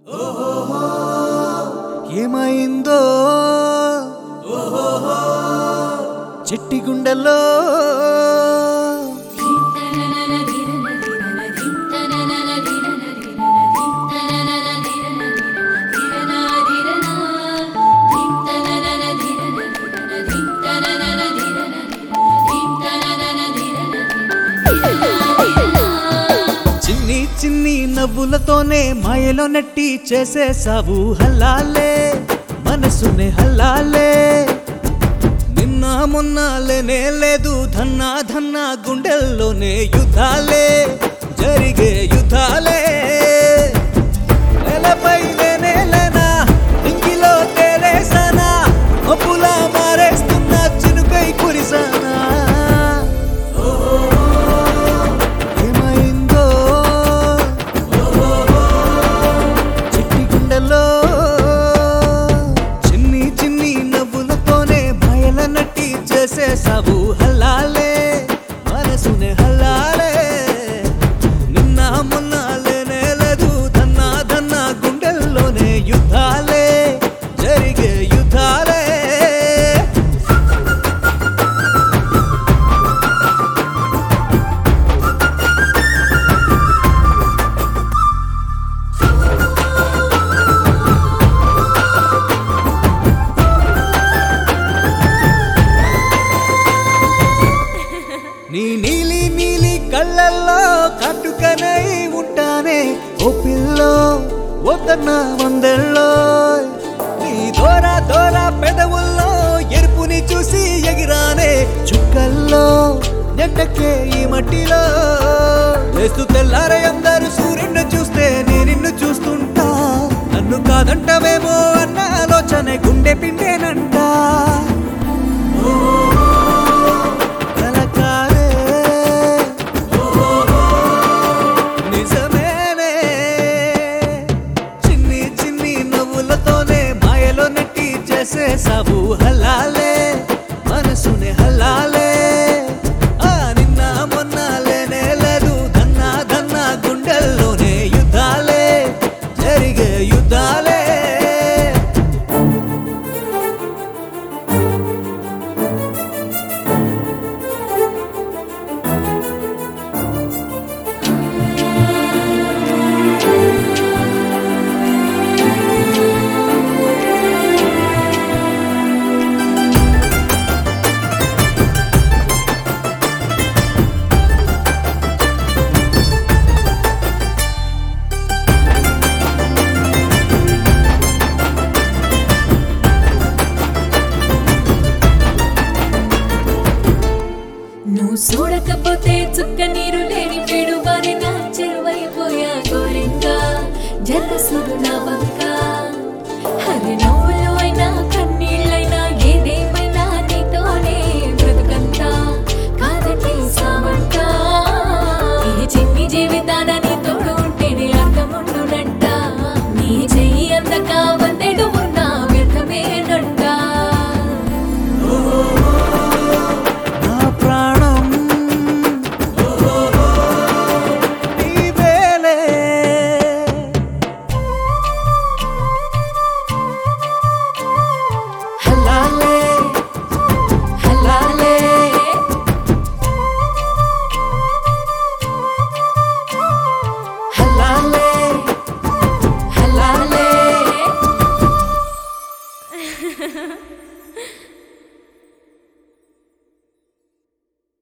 ఏమైందో చెట్టి గుండెల్లో చిన్ని చిన్ని నవ్వులతోనే మాయలో నెట్టి చేసేసావు హల్లాలే మనసునే హల్లాలే నిన్న మొన్న లేనే లేదు ధన్నా ధన్నా గుండెల్లోనే యుద్ధాలే జరిగే యుద్ధాలే నేలపై లేనే లేనా ఇంగిలో తేలేసానా మబ్బులా మారేస్తున్నా చినుకై కురిసానా ఏమైందో చిట్టి గుండెలో చిన్ని చిన్ని నవ్వులతోనే భయల నట్టి చేసేసావు హల్లాలే మనసునే హల్లాలే నిన్న మొన్న లేనే లేదు దన్నా దన్నా గుండెల్లోనే యుద్ధాలే జరిగే యుద్ధాలే నీ నీలి నీలి కళ్ళల్లో కట్టుకనై ఉంటానే ఓ పిల్లో వద్దన్న వందల్లో నీ దోర దోర పెదవుల్లో ఎరుపుని చూసి ఎగిరానే చుక్కల్లో నెట్టకే ఈ మట్టిలో లేస్తూ తెల్లారే అందరూ సూర్యుడిని చూస్తే నీ నిన్ను చూస్తుంటా నన్ను కాదంటవేమో అన్న ఆలోచన గుండె పిండేనంట కలకాలే నిజమేనే చిన్ని చిన్ని నవ్వులతోనే మాయలో నెట్టి చేసేసావు హలాలే మనసునే హలాలే ఆ నిన్న మొన్న లేనే లేదు దన్నా దన్నా గుండెల్లోనే యుద్ధాలే జరిగే యుద్ధాలే నువ్వు చూడకపోతే చుక్క నీరు లేని పేడు వారి నా చెరువైపోయా గోరింకా జల్ల సుడు నా బంక హరి నవ్వులు అయినా కన్నీళ్ళైనా ఏదేమైనా నీతోనే బ్రతుకంతా కాదంటే సావంట ఈ చిన్ని జీవితాన నీ తోడు ఉంటేనే అర్థముండునంట నీ చెయ్యి అందక వందెడు ఉన్నా వ్యర్థమేనంట నా ప్రాణం నీవేలే హలాలే హలాలే హలాలే హలాలే